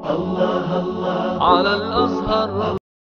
الله الله على الأزهر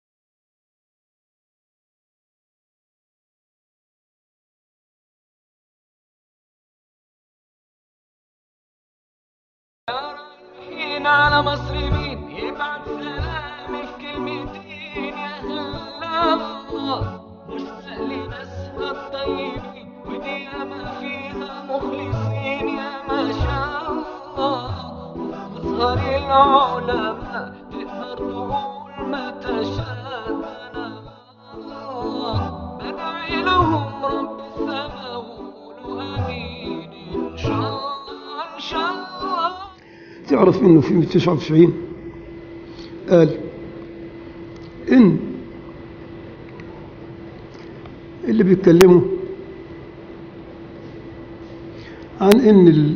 رايحين على مصر مين يبعت سلامي في كلمتين يا هلا الله مشتاق لناسها الطيبين ودي ما فيها مخلصين يا ما شاء الله أزهر العلماء تقدر تقول ما تشاء الله بدعي لهم رب السماء وقولوا آمين إن شاء الله إن شاء الله تعرف انه في 99 قال ان اللي بيتكلموا عن ان ال-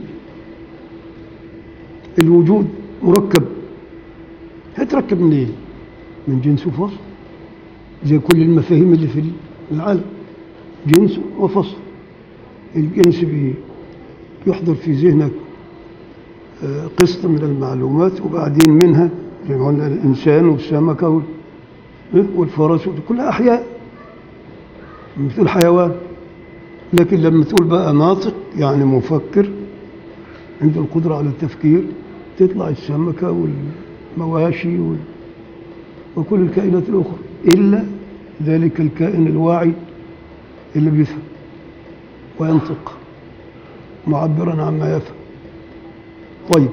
الوجود مركب هيتركب من ايه؟ من جنس وفصل زي كل المفاهيم اللي في العالم جنس وفصل الجنس بي- يحضر في ذهنك قسط من المعلومات وبعدين منها زي ما قلنا الإنسان والسمكة وال- إيه؟ والفرس ودي كلها أحياء مثل الحيوان لكن لما تقول بقى ناطق يعني مفكر عنده القدرة على التفكير تطلع السمكة والمواشي وال... وكل الكائنات الأخرى إلا ذلك الكائن الواعي اللي بيفهم وينطق معبرا عما يفهم طيب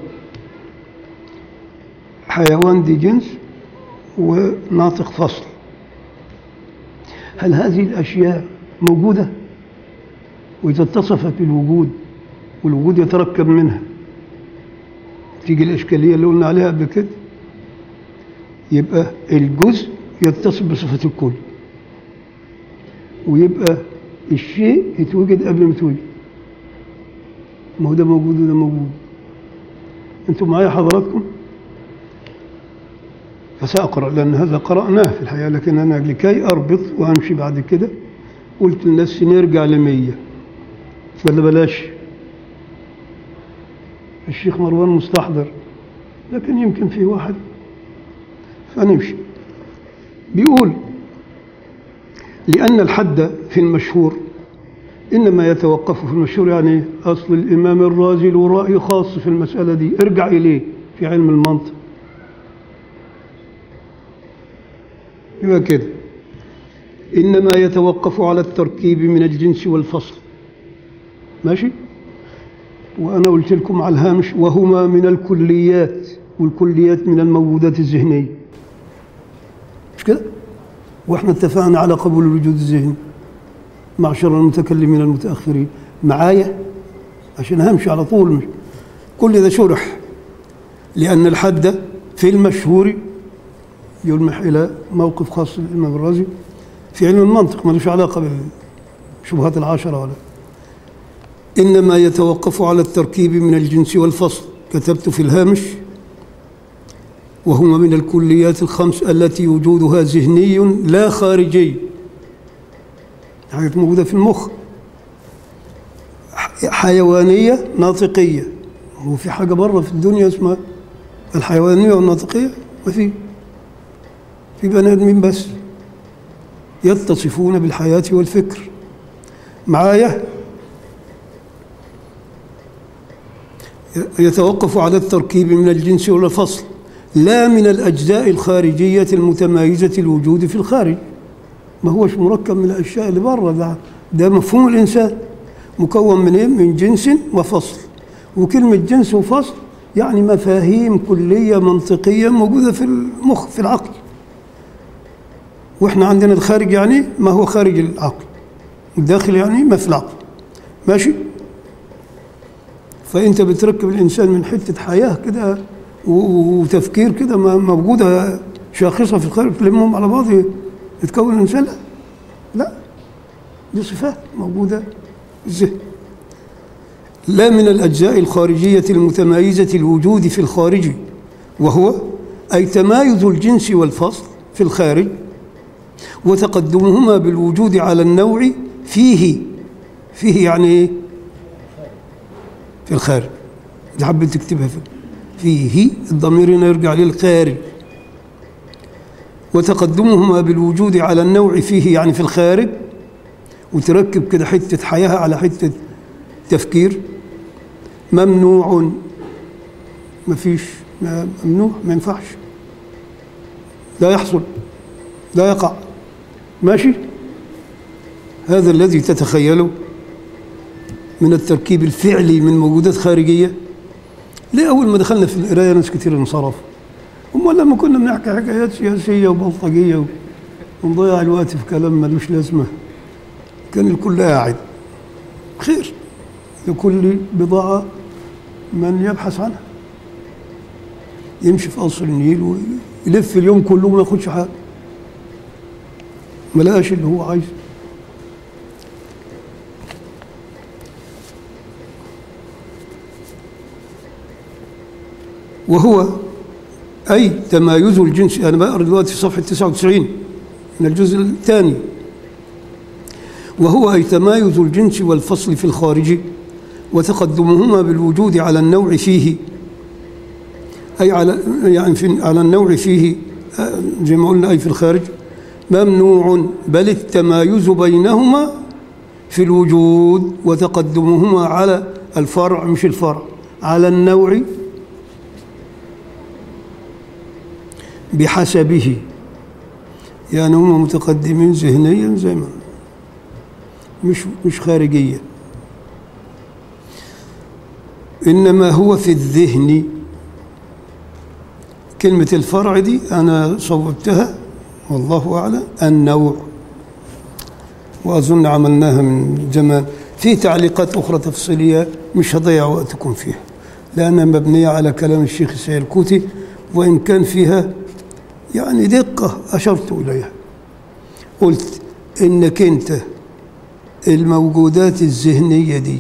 حيوان دي جنس وناطق فصل هل هذه الأشياء موجودة وإذا اتصفت بالوجود والوجود يتركب منها تيجي الإشكالية اللي قلنا عليها قبل كده يبقى الجزء يتصف بصفة الكل ويبقى الشيء يتوجد قبل ما يتوجد ما هو ده موجود وده موجود انتم معايا حضراتكم فسأقرأ لأن هذا قرأناه في الحقيقة لكن أنا لكي أربط وأمشي بعد كده قلت لنفسي نرجع لمية ولا بلاش الشيخ مروان مستحضر لكن يمكن في واحد فنمشي بيقول لأن الحد في المشهور إنما يتوقف في المشهور يعني أصل الإمام الرازي له رأي خاص في المسألة دي ارجع إليه في علم المنطق يبقى كده إنما يتوقف على التركيب من الجنس والفصل ماشي وأنا قلت لكم على الهامش وهما من الكليات والكليات من الموجودات الذهنية مش كده واحنا اتفقنا على قبول الوجود الذهني معشر المتكلمين المتأخرين معايا عشان همشي على طول مش. كل ده شرح لأن الحد في المشهور يلمح إلى موقف خاص للإمام الرازي في علم المنطق ملوش علاقة بالشبهات العشرة ولا إنما يتوقف على التركيب من الجنس والفصل كتبت في الهامش وهما من الكليات الخمس التي وجودها ذهني لا خارجي حاجات موجودة في المخ حيوانية ناطقية هو في حاجة بره في الدنيا اسمها الحيوانية والناطقية ما في في بني آدمين بس يتصفون بالحياة والفكر معايا يتوقف على التركيب من الجنس والفصل لا من الأجزاء الخارجية المتمايزة الوجود في الخارج ما هوش مركب من الأشياء اللي بره ده ده مفهوم الإنسان مكون من إيه؟ من جنس وفصل وكلمة جنس وفصل يعني مفاهيم كلية منطقية موجودة في المخ في العقل واحنا عندنا الخارج يعني ما هو خارج العقل الداخل يعني ما في العقل ماشي فانت بتركب الانسان من حته حياه كده و- وتفكير كده ما- موجوده شاخصه في الخارج تلمهم على بعض يتكون الانسان لا لا دي صفات موجوده في الذهن لا من الاجزاء الخارجيه المتمايزه الوجود في الخارج وهو اي تمايز الجنس والفصل في الخارج وتقدمهما بالوجود على النوع فيه فيه يعني ايه في الخارج دي حبيت تكتبها في فيه الضمير هنا يرجع للخارج وتقدمهما بالوجود على النوع فيه يعني في الخارج وتركب كده حتة حياة على حتة تفكير ممنوع ما فيش ما- ممنوع ما ينفعش لا يحصل لا يقع ماشي هذا الذي تتخيله من التركيب الفعلي من موجودات خارجية ليه أول ما دخلنا في القراية ناس كتير انصرفوا أمال لما كنا بنحكي حكايات سياسية وبلطجية و- ونضيع الوقت في كلام ملوش لازمة كان الكل قاعد خير لكل بضاعة من يبحث عنها يمشي في قصر النيل ويلف اليوم كله وما ياخدش حاجة ما لقاش اللي هو عايزه وهو أي تمايز الجنس أنا بقرأ دلوقتي في صفحة 99 من الجزء الثاني وهو أي تمايز الجنس والفصل في الخارج وتقدمهما بالوجود على النوع فيه أي على يعني في على النوع فيه آه، زي ما قلنا أي في الخارج ممنوع بل التمايز بينهما في الوجود وتقدمهما على الفرع مش الفرع على النوع بحسبه يعني هم متقدمين ذهنيا زي ما مش مش خارجيا انما هو في الذهن كلمة الفرع دي أنا صوبتها والله أعلم النوع وأظن عملناها من زمان في تعليقات أخرى تفصيلية مش هضيع وقتكم فيها لأنها مبنية على كلام الشيخ السيد الكوتي وإن كان فيها يعني دقة أشرت إليها قلت إنك أنت الموجودات الذهنية دي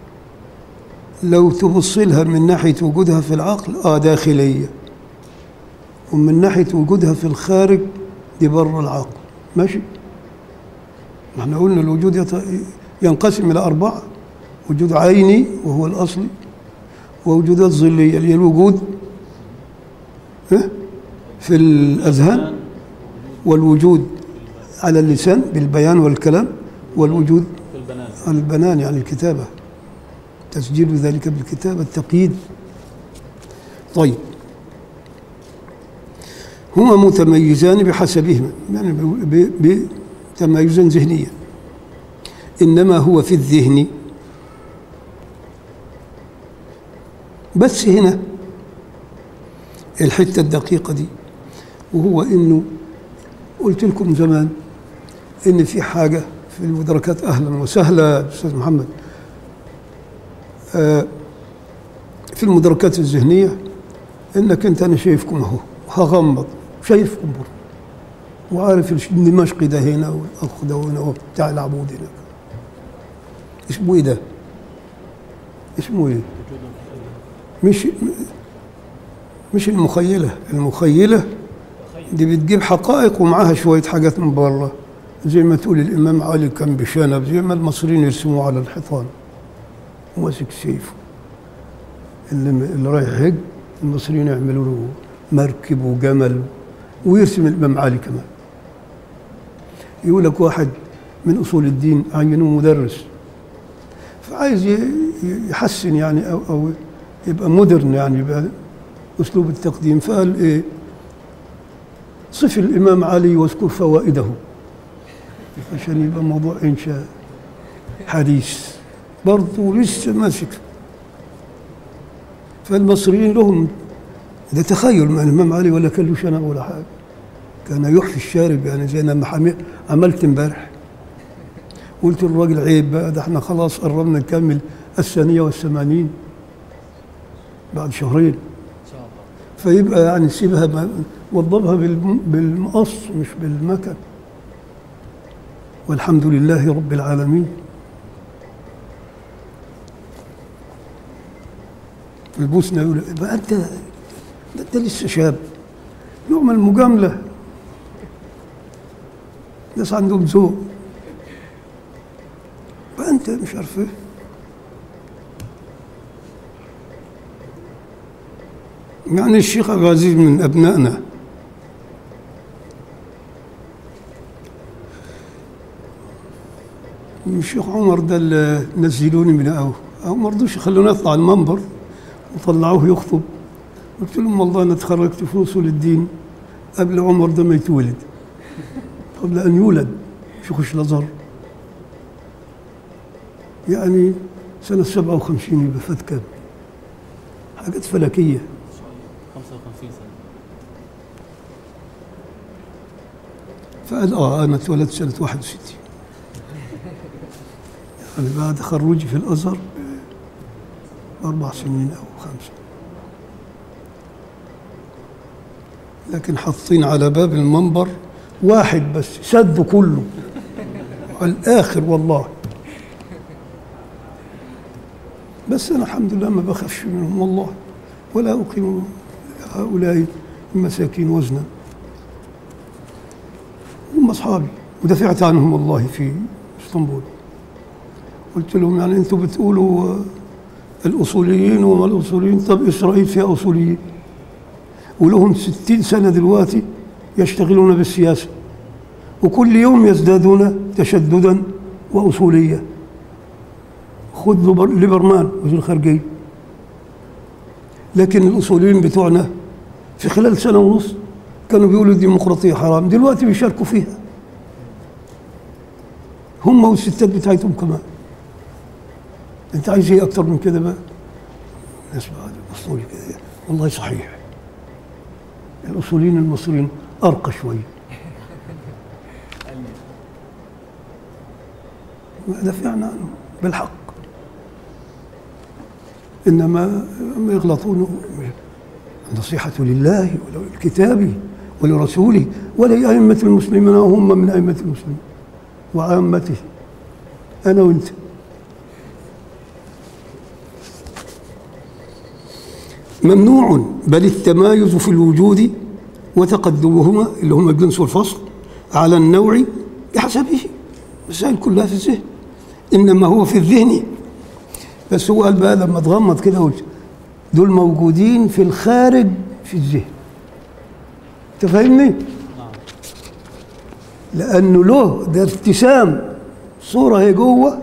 لو تبص لها من ناحية وجودها في العقل آه داخلية ومن ناحية وجودها في الخارج دي بره العقل ماشي ما احنا قلنا الوجود يت- ينقسم إلى أربعة وجود عيني وهو الأصلي ووجودات ظلية اللي هي الوجود ها؟ في الأذهان والوجود على اللسان بالبيان والكلام والوجود في البنات البنان يعني الكتابة تسجيل ذلك بالكتابة التقييد طيب هما متميزان بحسبهما يعني ب- ب- بتميزا ذهنيا إنما هو في الذهن بس هنا الحتة الدقيقة دي وهو إنه قلت لكم زمان إن في حاجة في المدركات أهلا وسهلا أستاذ محمد آه، في المدركات الذهنية إنك أنت أنا شايفكم أهو هغمض شايفكم برضه وعارف الش- الدمشقي ده هنا والأخ ده هنا وبتاع العبود هنا اسمه إيه ده؟ اسمه إيه؟ مش مش المخيلة المخيلة دي بتجيب حقائق ومعاها شوية حاجات من بره زي ما تقول الإمام علي كان بشنب زي ما المصريين يرسموه على الحيطان وماسك سيفه اللي, اللي رايح يحج المصريين يعملوا له مركب وجمل ويرسم الإمام علي كمان يقول لك واحد من أصول الدين عينوه مدرس فعايز ي- ي- يحسن يعني أو, أو يبقى مودرن يعني يبقى أسلوب التقديم فقال إيه صف الإمام علي واذكر فوائده عشان يبقى موضوع إنشاء حديث برضه لسه ماسك فالمصريين لهم ده تخيل ما الإمام علي ولا كان له شنب ولا حاجة كان يحفي الشارب يعني زي أنا محامي عملت امبارح قلت للراجل عيب بقى ده احنا خلاص قربنا نكمل الثانية والثمانين بعد شهرين ان شاء الله فيبقى يعني سيبها م- وضبها بالم- بالمقص مش بالمكن والحمد لله رب العالمين البوسنة يقول بقى انت ده انت لسه شاب نوع من المجاملة ناس عندهم ذوق بقى انت مش عارف ايه يعني الشيخ عبد العزيز من أبنائنا الشيخ عمر ده اللي نزلوني من أو أو ما رضوش يخلوني أطلع المنبر وطلعوه يخطب قلت لهم والله أنا اتخرجت في أصول الدين قبل عمر ده ما يتولد قبل أن يولد شيخ الأزهر يعني سنة 57 يبقى فات كام حاجات فلكية 55 سنة فقال اه انا اتولدت سنه 61 يعني بعد خروجي في الازهر اربع سنين او خمسه لكن حاطين على باب المنبر واحد بس سد كله على الاخر والله بس انا الحمد لله ما بخافش منهم والله ولا اقيم هؤلاء المساكين وزنا هم اصحابي ودافعت عنهم والله في اسطنبول قلت لهم يعني انتم بتقولوا آه، الاصوليين وما الاصوليين طب اسرائيل فيها اصوليين ولهم ستين سنه دلوقتي يشتغلون بالسياسه وكل يوم يزدادون تشددا واصوليه خذ ليبر- ليبرمان وزير الخارجيه لكن الاصوليين بتوعنا في خلال سنه ونص كانوا بيقولوا الديمقراطيه حرام دلوقتي بيشاركوا فيها هم والستات بتاعتهم كمان انت عايز ايه اكتر من كده بقى اسمع بصوا لي كده والله صحيح الاصوليين المصريين ارقى شويه دافعنا عنهم بالحق انما ما يغلطون النصيحة لله ولكتابه ولرسوله ولأئمة المسلمين وهم من أئمة المسلمين وعامته أنا وأنت ممنوع بل التمايز في الوجود وتقدمهما اللي هما الجنس والفصل على النوع بحسبه المسائل كلها في الذهن إنما هو في الذهن بس هو قال بقى لما اتغمض كده قلت دول موجودين في الخارج في الذهن انت فاهمني؟ نعم لانه له ده ارتسام صوره هي جوه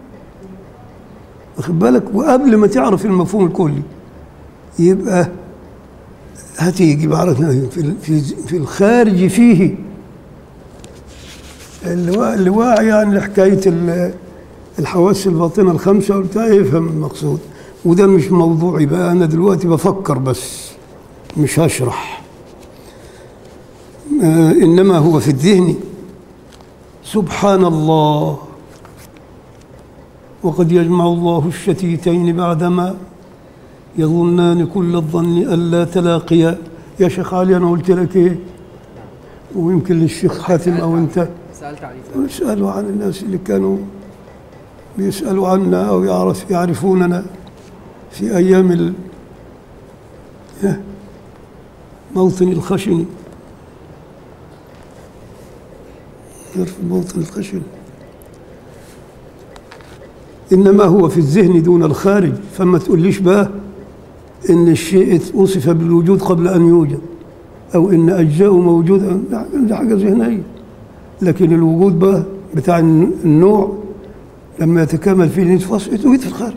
واخد بالك وقبل ما تعرف المفهوم الكلي يبقى هتيجي بعرفنا في في في الخارج فيه اللي وا- اللي واعي يعني لحكايه ال- الحواس الباطنه الخمسه وبتاع يفهم المقصود وده مش موضوعي بقى انا دلوقتي بفكر بس مش هشرح آه انما هو في الذهن سبحان الله وقد يجمع الله الشتيتين بعدما يظنان كل الظن ألا تلاقيا يا شيخ علي أنا قلت لك إيه ويمكن للشيخ حاتم أو أنت سألت عليه يسألوا عن الناس اللي كانوا بيسألوا عنا أو يعرف يعرفوننا في أيام ال... إيه؟ موطن الخشن يعرف موطن الخشن إنما هو في الذهن دون الخارج فما تقوليش بقى إن الشيء وصف بالوجود قبل أن يوجد أو إن أجزاؤه موجودة ده حاجة ذهنية لكن الوجود بقى بتاع النوع لما يتكامل فيه الانتفاص يتوجد في الخارج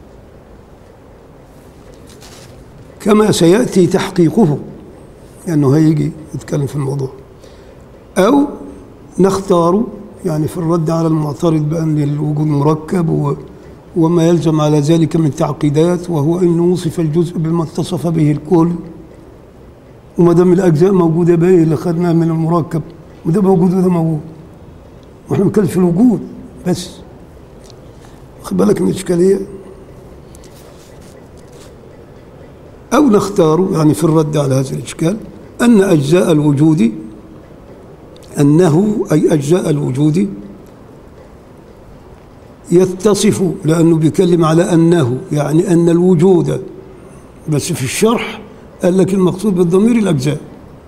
كما سيأتي تحقيقه لأنه هيجي يتكلم في الموضوع أو نختار يعني في الرد على المعترض بأن الوجود مركب و وما يلزم على ذلك من تعقيدات وهو أنه وصف الجزء بما اتصف به الكل وما دام الأجزاء موجودة باقي اللي خدناه من المركب وده موجود وده موجود واحنا بنتكلم في الوجود بس خد بالك من الإشكالية أو نختار يعني في الرد على هذا الإشكال أن أجزاء الوجود أنه أي أجزاء الوجود يتصف لأنه بيتكلم على أنه يعني أن الوجود بس في الشرح قال لك المقصود بالضمير الأجزاء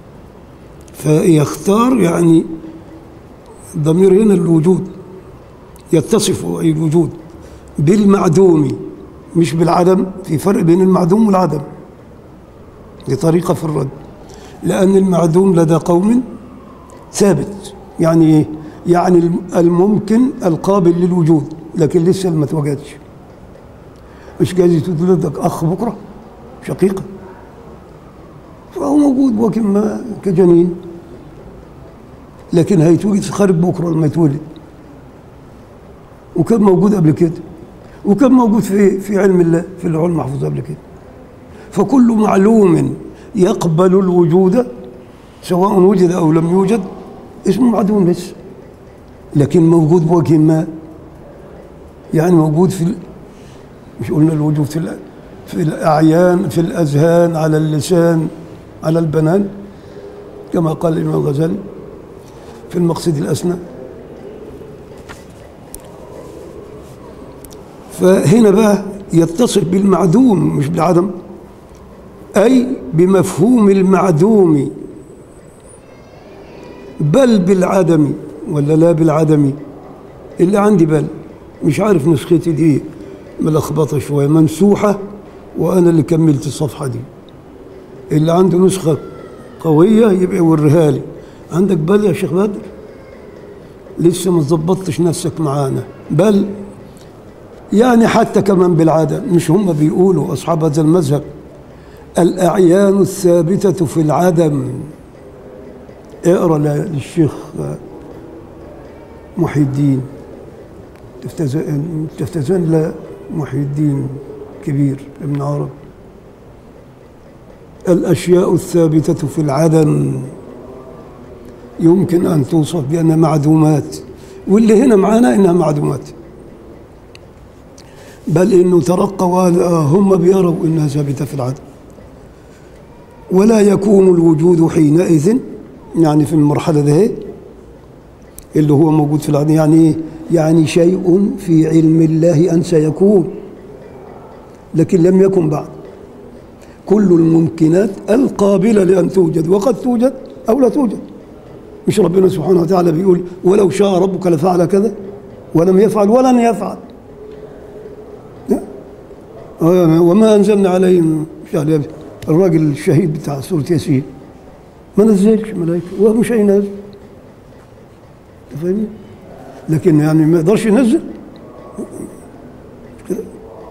فيختار يعني الضمير هنا الوجود يتصف أي الوجود بالمعدوم مش بالعدم في فرق بين المعدوم والعدم دي طريقة في الرد لأن المعدوم لدى قوم ثابت يعني إيه؟ يعني الم- الممكن القابل للوجود لكن لسه ما اتوجدش مش جايز تولد لك أخ بكرة شقيقة فهو موجود ولكن ما كجنين لكن هيتوجد في خارج بكرة لما يتولد وكان موجود قبل كده وكان موجود في في علم الله في العلم المحفوظ قبل كده فكل معلوم يقبل الوجود سواء وجد او لم يوجد اسمه معدوم لسه لكن موجود بوجه ما يعني موجود في ال- مش قلنا الوجود في ال- في الاعيان في الاذهان على اللسان على البنان كما قال الامام الغزالي في المقصد الاسنى فهنا بقى يتصل بالمعدوم مش بالعدم أي بمفهوم المعدوم بل بالعدم ولا لا بالعدم اللي عندي بل مش عارف نسختي دي ملخبطة شوية ممسوحة وأنا اللي كملت الصفحة دي اللي عنده نسخة قوية يبقى يوريها لي عندك بل يا شيخ بدر لسه ما ظبطتش نفسك معانا بل يعني حتى كمان بالعادة مش هم بيقولوا أصحاب هذا المذهب الأعيان الثابتة في العدم اقرأ للشيخ محي الدين تفتزن تفتزن لا محي الدين كبير ابن عرب الأشياء الثابتة في العدم يمكن أن توصف بأنها معدومات واللي هنا معانا إنها معدومات بل انه ترقى وقال آه هم بيروا انها ثابته في العدم ولا يكون الوجود حينئذ يعني في المرحله ده اللي هو موجود في العدم يعني إيه؟ يعني شيء في علم الله ان سيكون لكن لم يكن بعد كل الممكنات القابله لان توجد وقد توجد او لا توجد مش ربنا سبحانه وتعالى بيقول ولو شاء ربك لفعل كذا ولم يفعل ولن يفعل آه، وما انزلنا عليهم مش عارف الراجل الشهيد بتاع سوره ياسين ما نزلش ملائكه وهو مش هينزل أنت فاهمني؟ لكن يعني ما يقدرش ينزل كده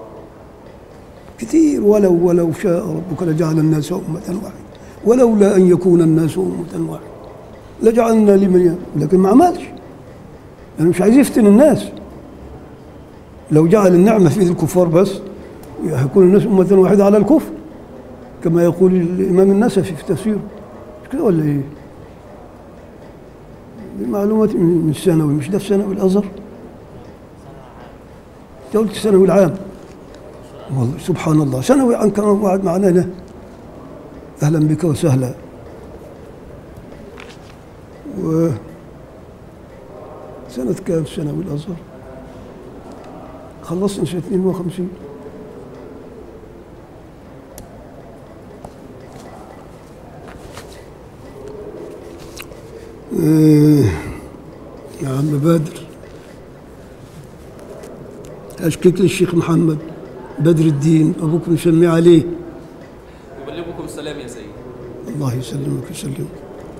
كتير ولو ولو شاء ربك لجعل الناس أمة واحدة ولولا أن يكون الناس أمة واحدة لجعلنا لمن ي- لكن ما عملش يعني مش عايز يفتن الناس لو جعل النعمة في ايد الكفار بس هيكون الناس أمة واحدة على الكفر كما يقول الإمام النسفي في تفسيره مش كده ولا إيه؟ دي معلومات من من الثانوي مش ده في ثانوي الأزهر؟ أنت قلت الثانوي العام والله سبحان الله ثانوي عام كان واحد معنا هنا أهلا بك وسهلا و سنة كام ثانوي الأزهر؟ خلصنا سنة 52 إيه، يا عم بدر أشكيك للشيخ محمد بدر الدين أبوك مسمي عليه يبلغكم السلام يا سيدي الله يسلمك ويسلمك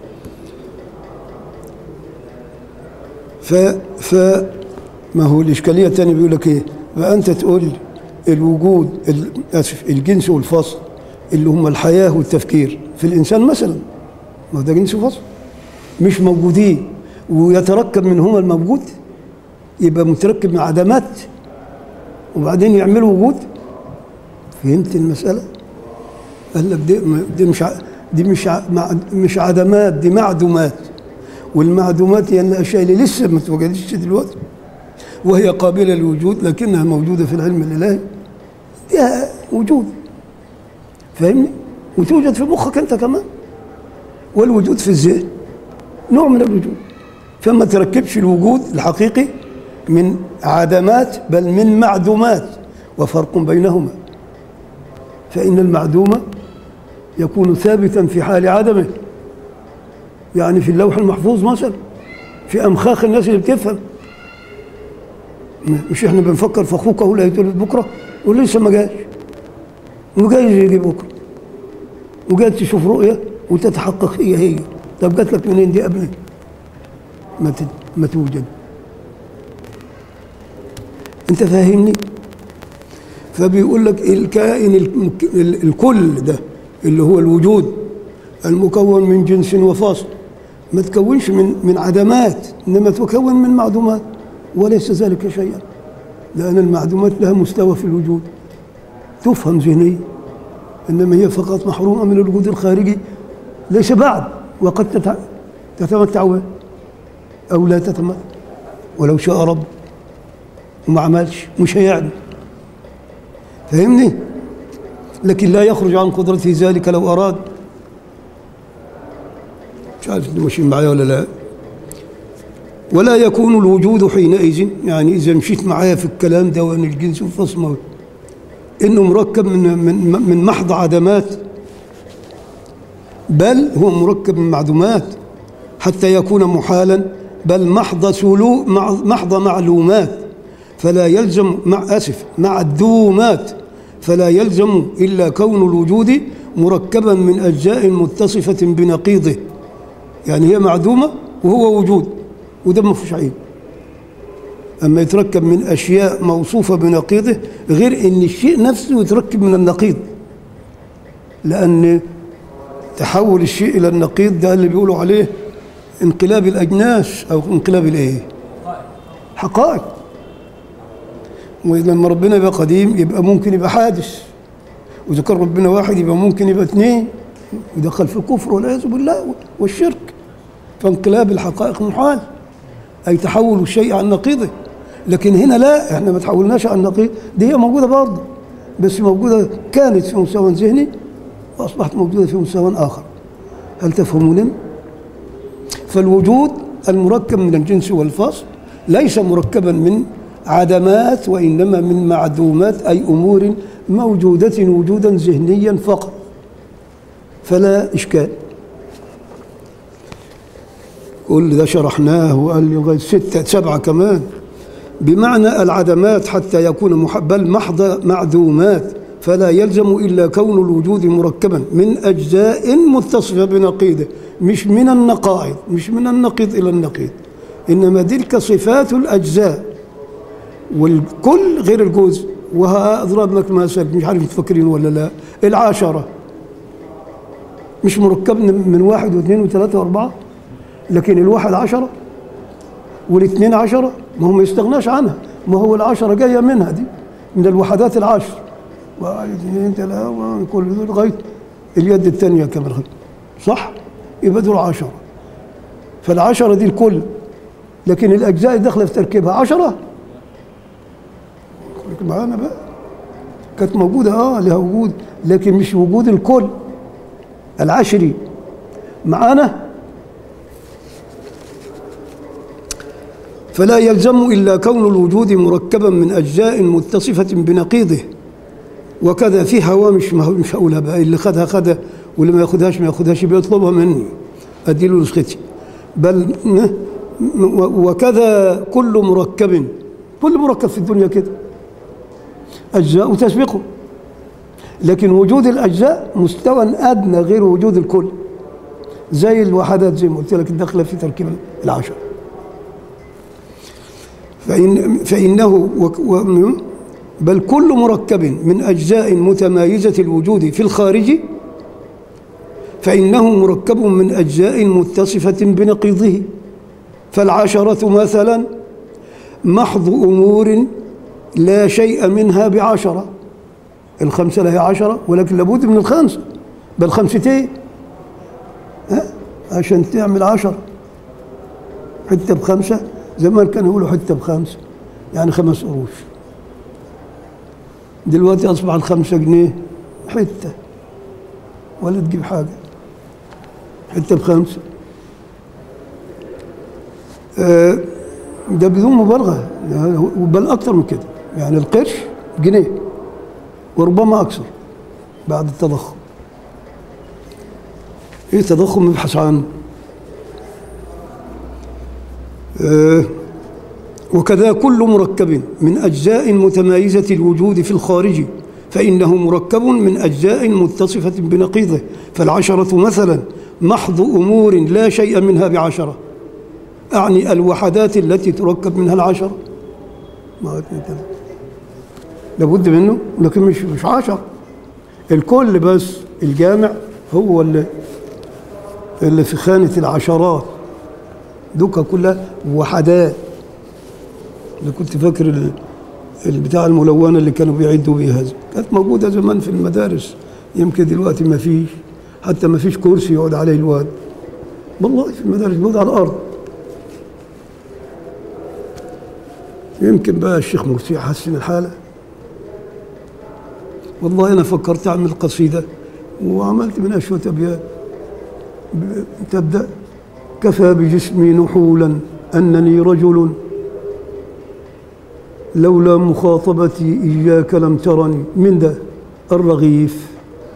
ف ف ما هو الإشكالية الثانية بيقول لك إيه فأنت تقول الوجود ال- آسف الجنس والفصل اللي هم الحياة والتفكير في الإنسان مثلا ما هو ده جنس وفصل مش موجودين ويتركب منهما الموجود يبقى متركب من عدمات وبعدين يعملوا وجود فهمت المسألة؟ قال لك دي, دي مش ع- دي مش ع- مع- مش عدمات دي معدومات والمعدومات هي الاشياء اللي لسه ما توجدتش دلوقتي وهي قابله للوجود لكنها موجوده في العلم الالهي فيها وجود فاهمني؟ وتوجد في مخك انت كمان والوجود في الذهن نوع من الوجود فما تركبش الوجود الحقيقي من عدمات بل من معدومات وفرق بينهما فإن المعدوم يكون ثابتا في حال عدمه يعني في اللوح المحفوظ مثلا في أمخاخ الناس اللي بتفهم مش احنا بنفكر في اخوك اهو اللي هيتولد بكره ولسه ما جاش وجايز يجي بكره وجات تشوف رؤيه وتتحقق هي هي طب جات لك منين دي قبل ما تد- ما توجد انت فاهمني فبيقول لك الكائن المك- ال- الكل ده اللي هو الوجود المكون من جنس وفاصل ما تكونش من من عدمات انما تكون من معدومات وليس ذلك شيئا لان المعدومات لها مستوى في الوجود تفهم ذهنيا انما هي فقط محرومه من الوجود الخارجي ليس بعد وقد تتع- تتمتع به او لا تتمتع ولو شاء رب وما عملش مش هيعمل فاهمني لكن لا يخرج عن قدرته ذلك لو اراد مش عارف انتوا ماشيين معايا ولا لا ولا يكون الوجود حينئذ يعني اذا مشيت معايا في الكلام ده وان الجنس والفصمه انه مركب من من من محض عدمات بل هو مركب من معدومات حتى يكون محالا بل محض سلو مع- محض معلومات فلا يلزم مع اسف معدومات فلا يلزم الا كون الوجود مركبا من اجزاء متصفه بنقيضه يعني هي معدومه وهو وجود وده ما فيهوش عيب اما يتركب من اشياء موصوفه بنقيضه غير ان الشيء نفسه يتركب من النقيض لان تحول الشيء الى النقيض ده اللي بيقولوا عليه انقلاب الاجناس او انقلاب الايه حقائق ولما ربنا يبقى قديم يبقى ممكن يبقى حادث واذا كان ربنا واحد يبقى ممكن يبقى اثنين ودخل في الكفر والعياذ بالله والشرك فانقلاب الحقائق محال اي تحول الشيء عن نقيضه لكن هنا لا احنا ما تحولناش عن نقيض دي هي موجوده برضه بس موجوده كانت في مستوى ذهني واصبحت موجوده في مستوى اخر هل تفهمون فالوجود المركب من الجنس والفصل ليس مركبا من عدمات وانما من معدومات اي امور موجوده وجودا ذهنيا فقط فلا اشكال كل ده شرحناه وقال لي لغايه ستة سبعة كمان بمعنى العدمات حتى يكون مح- بل محض معدومات فلا يلزم إلا كون الوجود مركبا من أجزاء متصفة بنقيضه مش من النقائض مش من النقيض إلى النقيض إنما تلك صفات الأجزاء والكل غير الجزء وهضرب لك مثل مش عارف تفكرين ولا لا العشرة مش مركب من من واحد واثنين وثلاثة وأربعة لكن الواحد عشرة والاثنين عشرة ما هو ما يستغناش عنها ما هو العشرة جاية منها دي من الوحدات العشر واحد اثنين ثلاثة كل دول لغاية اليد الثانية كمان لغاية. صح؟ يبقى دول عشرة فالعشرة دي الكل لكن الأجزاء الداخلة في تركيبها عشرة خليك معانا بقى كانت موجودة اه لها وجود لكن مش وجود الكل العشري معانا فلا يلزم إلا كون الوجود مركبا من أجزاء متصفة بنقيضه وكذا في هوامش ما هو مش هقولها بقى اللي خدها خدها واللي ما ياخدهاش ما ياخدهاش بيطلبها مني أدي له نسختي بل م- و- وكذا كل مركب كل مركب في الدنيا كده أجزاء تسبقه لكن وجود الأجزاء مستوى أدنى غير وجود الكل زي الوحدات زي ما قلت لك الداخلة في تركيب العشر فإن فإنه وك- و- بل كل مركب من أجزاء متمايزة الوجود في الخارج فإنه مركب من أجزاء متصفة بنقيضه فالعشرة مثلا محض أمور لا شيء منها بعشرة الخمسة لها عشرة ولكن لابد من الخمسة بل خمستين ها؟ عشان تعمل عشرة حتة بخمسة زمان كانوا يقولوا حتة بخمسة يعني خمس قروش دلوقتي أصبح الخمسة جنيه حتة ولا تجيب حاجة حتة بخمسة آه، ده بدون مبالغة يعني بل أكثر من كده يعني القرش جنيه وربما أكثر بعد التضخم إيه التضخم نبحث عنه آه، وكذا كل مركب من أجزاء متمايزة الوجود في الخارج فإنه مركب من أجزاء متصفة بنقيضه فالعشرة مثلا محض أمور لا شيء منها بعشرة أعني الوحدات التي تركب منها العشرة ما كده. لابد منه لكن مش مش عشرة الكل بس الجامع هو اللي اللي في خانة العشرات دوكا كلها وحدات اللي كنت فاكر ال- البتاع الملونة اللي كانوا بيعدوا بيها هذا كانت موجودة زمان في المدارس يمكن دلوقتي ما فيش حتى ما فيش كرسي يقعد عليه الواد والله في المدارس بيقعد على الأرض يمكن بقى الشيخ مرسي يحسن الحالة والله أنا فكرت أعمل قصيدة وعملت منها شوية أبيات ب- تبدأ كفى بجسمي نحولا أنني رجل لولا مخاطبتي إياك لم ترني من ده الرغيف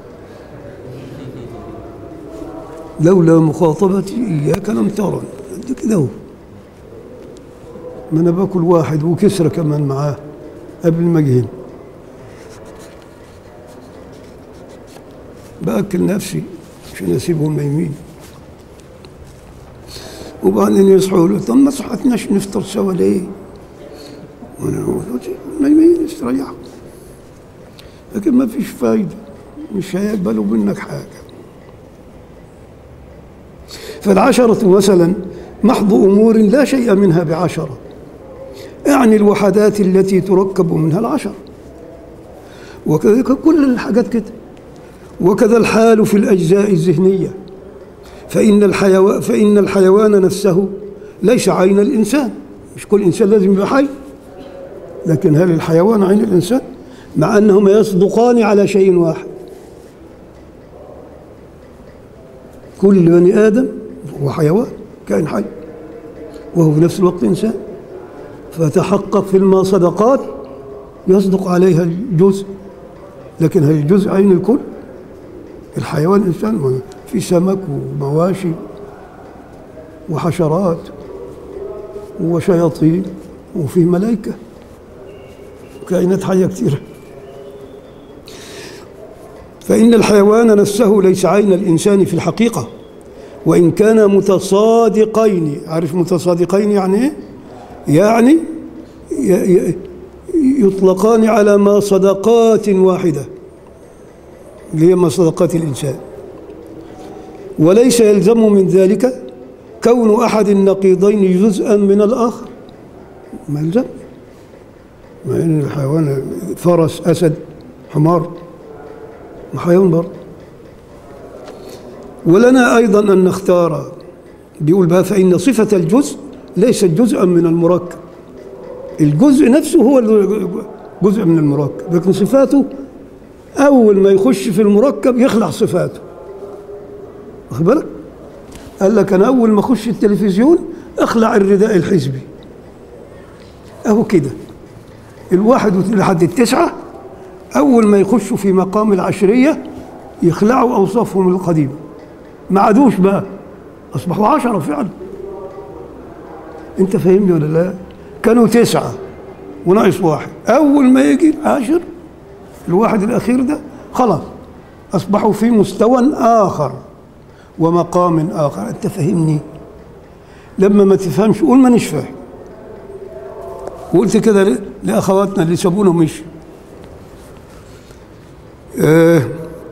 لولا مخاطبتي إياك لم ترني قد كده هو ما أنا باكل واحد وكسرة كمان معاه قبل ما أجي هنا بأكل نفسي عشان أسيبهم نايمين وبعدين يصحوا له طب ما صحتناش نفطر سوا ليه؟ وانا أقول له نايمين استريحوا لكن ما فيش فايده مش هيقبلوا منك حاجه فالعشرة مثلا محض أمور لا شيء منها بعشرة يعني الوحدات التي تركب منها العشرة وكذلك كل الحاجات كده وكذا الحال في الأجزاء الذهنية فإن الحيوان فإن الحيوان نفسه ليس عين الإنسان مش كل إنسان لازم يبقى حي لكن هل الحيوان عين الإنسان مع أنهما يصدقان على شيء واحد كل بني آدم هو حيوان كائن حي وهو في نفس الوقت إنسان فتحقق في المصدقات يصدق عليها الجزء لكن هل الجزء عين الكل الحيوان إنسان ما في سمك ومواشي وحشرات وشياطين وفي ملائكة وكائنات حية كثيرة فإن الحيوان نفسه ليس عين الإنسان في الحقيقة وإن كان متصادقين عارف متصادقين يعني إيه؟ يعني ي- ي- يطلقان على ما صدقات واحدة اللي هي ما صدقات الإنسان وليس يلزم من ذلك كون أحد النقيضين جزءا من الآخر ما يلزم مع ان الحيوان فرس اسد حمار ما حيوان برضه ولنا ايضا ان نختار بيقول بقى فان صفه الجزء ليست جزءا من المركب الجزء نفسه هو جزء من المركب لكن صفاته اول ما يخش في المركب يخلع صفاته واخد بالك قال لك انا اول ما اخش التلفزيون اخلع الرداء الحزبي اهو كده الواحد لحد التسعة أول ما يخشوا في مقام العشرية يخلعوا أوصافهم القديمة ما عادوش بقى أصبحوا عشرة فعلا أنت فاهمني ولا لا؟ كانوا تسعة وناقص واحد أول ما يجي العاشر الواحد الأخير ده خلاص أصبحوا في مستوى آخر ومقام آخر أنت فاهمني؟ لما ما تفهمش قول مانيش فاهم وقلت كده ل- لاخواتنا اللي سابونا ومشوا آه،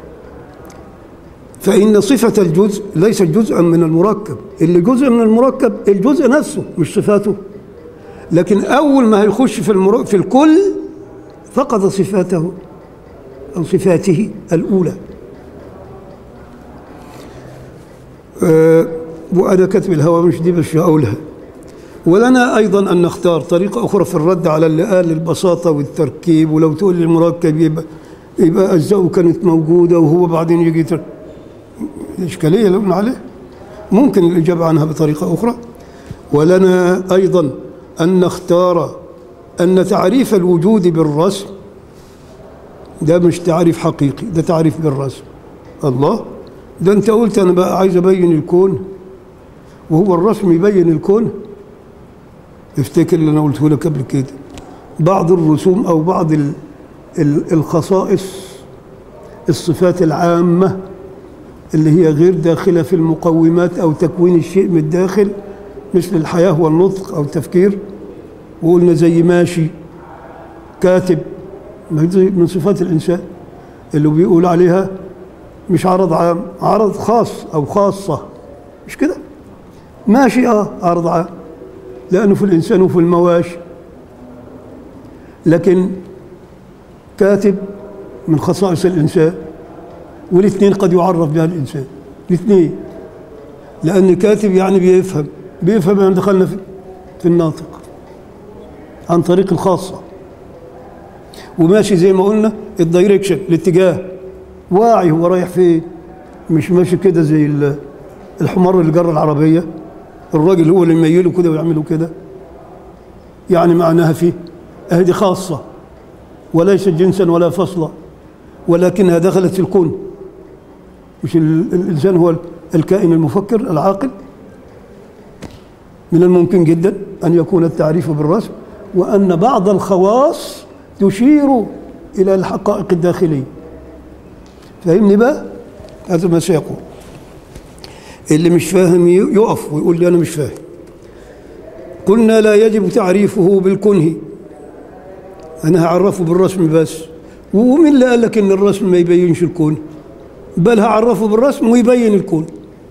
فإن صفة الجزء ليست جزءا من المركب اللي جزء من المركب الجزء نفسه مش صفاته لكن أول ما هيخش في المر... في الكل فقد صفاته أو صفاته الأولى آه، وأنا كاتب الهوى مش دي بس هقولها ولنا أيضا أن نختار طريقة أخرى في الرد على اللي قال البساطة والتركيب ولو تقول لي المركب يبقى يبقى أجزاؤه كانت موجودة وهو بعدين يجي تر... الإشكالية اللي قلنا عليه ممكن الإجابة عنها بطريقة أخرى ولنا أيضا أن نختار أن تعريف الوجود بالرسم ده مش تعريف حقيقي ده تعريف بالرسم الله ده أنت قلت أنا بقى عايز أبين الكون وهو الرسم يبين الكون افتكر اللي انا قلته لك قبل كده بعض الرسوم او بعض ال- ال- الخصائص الصفات العامة اللي هي غير داخلة في المقومات أو تكوين الشيء من الداخل مثل الحياة والنطق أو التفكير وقلنا زي ماشي كاتب ما هي زي من صفات الإنسان اللي بيقول عليها مش عرض عام عرض خاص أو خاصة مش كده ماشي اه عرض عام لأنه في الإنسان وفي المواشي لكن كاتب من خصائص الإنسان والاثنين قد يعرف بها الإنسان الاثنين لأن كاتب يعني بيفهم بيفهم يعني دخلنا في, في الناطق عن طريق الخاصة وماشي زي ما قلنا الدايركشن الاتجاه واعي هو رايح فين مش ماشي كده زي ال- الحمار اللي جرى العربية الراجل هو اللي يميله كده ويعمله كده يعني معناها فيه اهدي خاصة وليست جنسا ولا فصلا ولكنها دخلت في الكون مش ال- الإنسان هو الكائن المفكر العاقل من الممكن جدا أن يكون التعريف بالرسم وأن بعض الخواص تشير إلى الحقائق الداخلية فاهمني بقى؟ هذا ما سيقول اللي مش فاهم ي- يقف ويقول لي أنا مش فاهم قلنا لا يجب تعريفه بالكنه أنا هعرفه بالرسم بس ومين اللي قال لك إن الرسم ما يبينش الكون بل هعرفه بالرسم ويبين الكون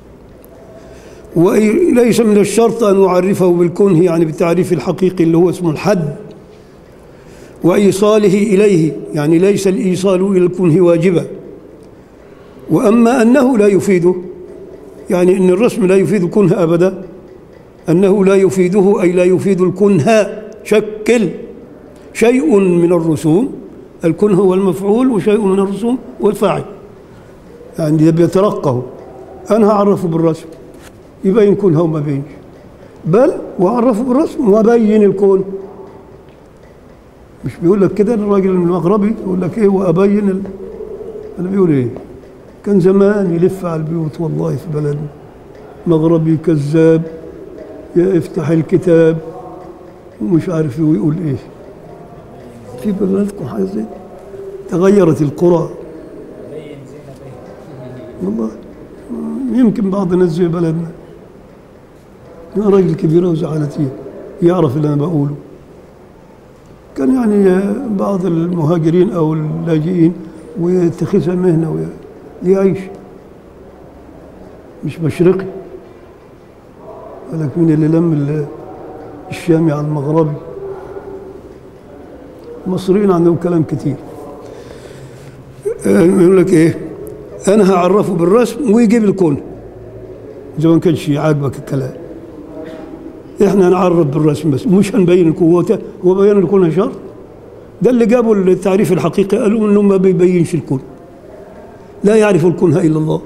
وليس من الشرط أن أعرفه بالكنه يعني بالتعريف الحقيقي اللي هو اسمه الحد وإيصاله إليه يعني ليس الإيصال إلى الكنه واجبا وأما أنه لا يفيده يعني أن الرسم لا يفيد الكنه أبدا أنه لا يفيده أي لا يفيد الكنه شكل شيء من الرسوم الكنه هو المفعول وشيء من الرسوم هو الفاعل يعني ده بيترقه أنا هعرفه بالرسم يبين كنه وما بينش بل وأعرفه بالرسم وأبين الكون مش بيقول لك كده الراجل المغربي يقول لك ايه وابين ال... انا بيقول ايه كان زمان يلف على البيوت والله في بلدنا مغربي كذاب يا افتح الكتاب ومش عارف ويقول ايه في بلدكم حاجه زي دي؟ تغيرت القرى والله يمكن بعض الناس زي بلدنا يا راجل كبير وزعلتيه يعرف اللي انا بقوله كان يعني بعض المهاجرين او اللاجئين ويتخذها مهنه وي- ليعيش مش مشرقي ولكن مين اللي لم ال- الشامي على المغربي المصريين عندهم كلام كتير آه، يقول لك ايه انا هعرفه بالرسم ويجيب الكون اذا ما كانش عاجبك الكلام احنا نعرف بالرسم بس مش هنبين القوة هو بيان الكون شرط ده اللي جابوا التعريف الحقيقي قالوا انه ما بيبينش الكون لا يعرف الكنه الا الله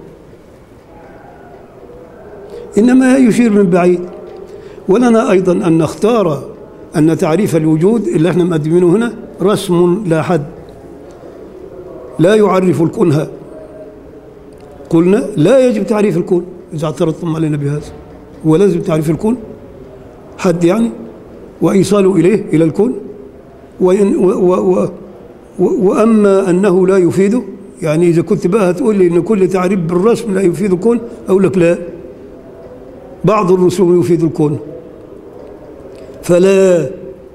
انما يشير من بعيد ولنا ايضا ان نختار ان تعريف الوجود اللي احنا مقدمينه هنا رسم لا حد لا يعرف الكنه قلنا لا يجب تعريف الكون اذا اعترضتم علينا بهذا هو لازم تعريف الكون حد يعني وإيصاله إليه إلى الكون وإن و و و و وأما أنه لا يفيده يعني إذا كنت بقى هتقول لي إن كل تعريف بالرسم لا يفيد الكون أقول لك لا بعض الرسوم يفيد الكون فلا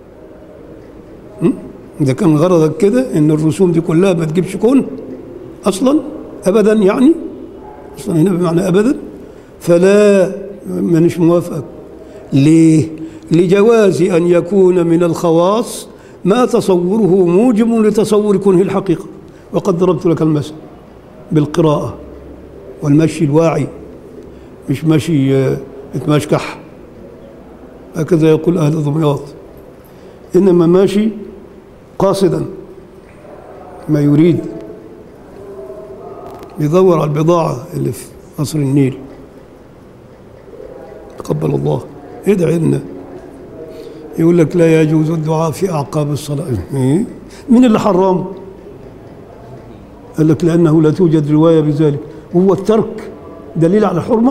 م? إذا كان غرضك كده إن الرسوم دي كلها ما تجيبش كون أصلا أبدا يعني أصلا هنا بمعنى أبدا فلا مانيش موافقك ليه؟ لجواز أن يكون من الخواص ما تصوره موجب لتصور كنه الحقيقة وقد ضربت لك المثل بالقراءة والمشي الواعي مش مشي آه، اتمشكح هكذا يقول أهل دمياط إنما ماشي قاصدا ما يريد يدور على البضاعة اللي في قصر النيل تقبل الله ادعي لنا يقول لك لا يجوز الدعاء في أعقاب الصلاة إيه؟ من اللي حرام قال لك لأنه لا توجد رواية بذلك هو الترك دليل على الحرمة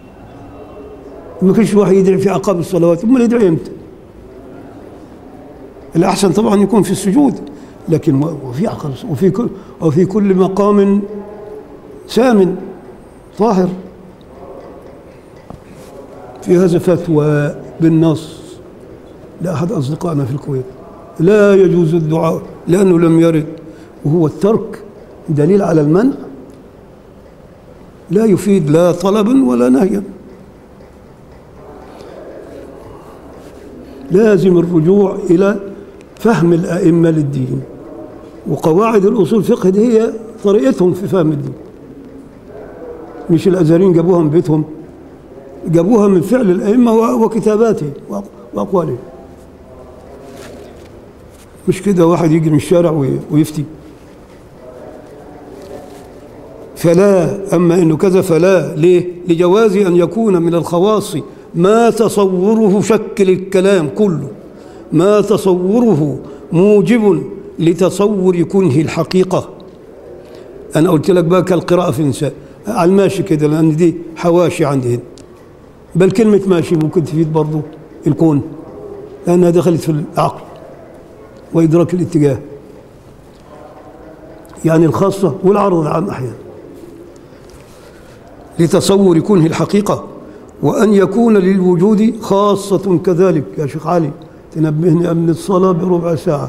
ما كانش واحد يدعي في أعقاب الصلوات أمال يدعي إمتى الأحسن طبعا يكون في السجود لكن و- وفي عقل وفي كل وفي كل مقام سام طاهر في هذا فتوى بالنص لأحد أصدقائنا في الكويت لا يجوز الدعاء لأنه لم يرد وهو الترك دليل على المنع لا يفيد لا طلبا ولا نهيا لازم الرجوع إلى فهم الأئمة للدين وقواعد الأصول الفقه دي هي طريقتهم في فهم الدين مش الأزهريين جابوها من بيتهم جابوها من فعل الأئمة و- وكتاباتهم وأق- وأقوالهم مش كده واحد يجي من الشارع وي- ويفتي فلا أما إنه كذا فلا ليه؟ لجواز أن يكون من الخواص ما تصوره شكل الكلام كله ما تصوره موجب لتصور كنه الحقيقة أنا قلت لك بقى كالقراءة في النساء على الماشي كده لأن دي حواشي عندي هنا بل كلمة ماشي ممكن تفيد برضو الكون لأنها دخلت في العقل وإدراك الاتجاه يعني الخاصة والعرض العام أحيانا لتصور كنه الحقيقة وأن يكون للوجود خاصة كذلك يا شيخ علي تنبهني قبل الصلاة بربع ساعة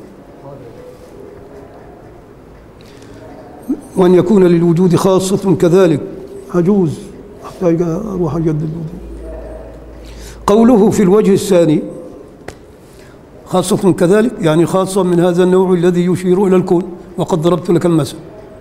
وأن يكون للوجود خاصة كذلك أجوز أحتاج أروح أجدد الوضوء قوله في الوجه الثاني خاصة كذلك يعني خاصة من هذا النوع الذي يشير إلى الكون وقد ضربت لك المثل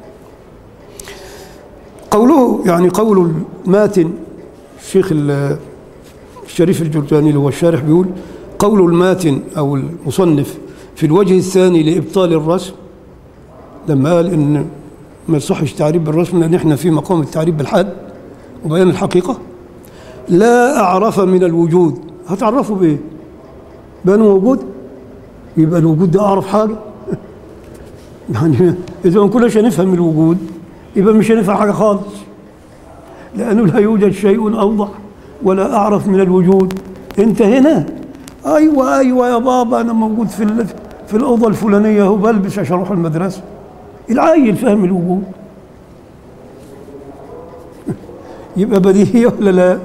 قوله يعني قول الماتن الشيخ ال- الشريف الجرجاني اللي هو الشارح بيقول قول الماتن أو المصنف في الوجه الثاني لإبطال الرسم لما قال إن ما يصحش تعريف بالرسم لأن إحنا في مقام التعريف بالحد وبيان الحقيقة لا أعرف من الوجود هتعرفوا بإيه؟ بأنه موجود يبقى الوجود ده أعرف حاجة يعني إذا ما كناش هنفهم الوجود يبقى مش هنفهم حاجة خالص لأنه لا يوجد شيء أوضح ولا أعرف من الوجود أنت هنا أيوة أيوة يا بابا أنا موجود في ال- في الأوضة الفلانية هو بلبس عشان أروح المدرسة العيل فهم الوجود يبقى بديهية ولا لا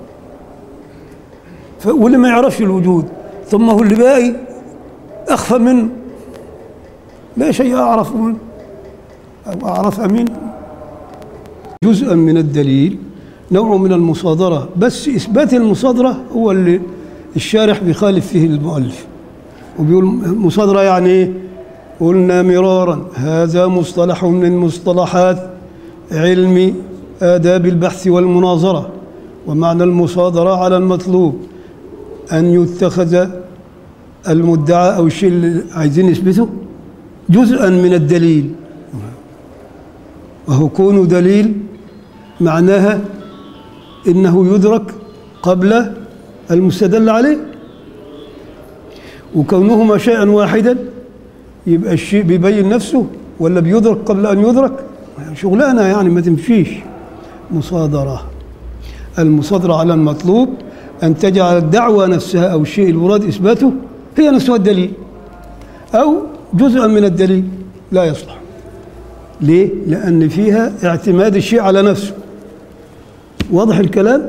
ف- واللي ما يعرفش الوجود ثم هو اللي باقي أخفى منه لا شيء أعرف منه أو أعرف منه جزءا من الدليل نوع من المصادرة بس إثبات المصادرة هو اللي الشارح بيخالف فيه المؤلف وبيقول مصادرة يعني إيه؟ قلنا مرارا هذا مصطلح من مصطلحات علم آداب البحث والمناظرة ومعنى المصادرة على المطلوب أن يتخذ المدعى أو الشيء اللي عايزين نثبته جزءا من الدليل وهو كون دليل معناها انه يدرك قبل المستدل عليه وكونهما شيئا واحدا يبقى الشيء بيبين نفسه ولا بيدرك قبل ان يدرك شغلانه يعني ما تمشيش مصادره المصادره على المطلوب ان تجعل الدعوه نفسها او الشيء المراد اثباته هي نفسها الدليل او جزءا من الدليل لا يصلح ليه؟ لأن فيها اعتماد الشيء على نفسه واضح الكلام؟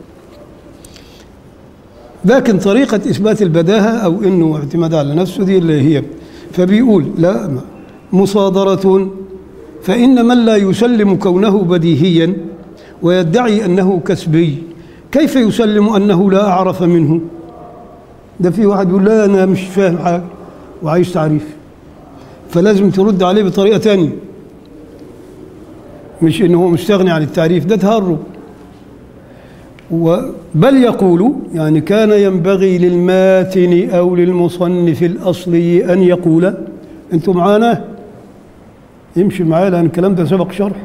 لكن طريقة إثبات البداهة أو إنه اعتماد على نفسه دي اللي هي فبيقول لا مصادرة فإن من لا يسلم كونه بديهيا ويدعي أنه كسبي كيف يسلم أنه لا أعرف منه ده في واحد يقول لا أنا مش فاهم حاجة وعايز تعريف فلازم ترد عليه بطريقة تانية مش انه هو مستغني عن التعريف ده تهرب و- بل يقول يعني كان ينبغي للماتن او للمصنف الاصلي ان يقول انتم معانا يمشي معايا لان الكلام ده سبق شرح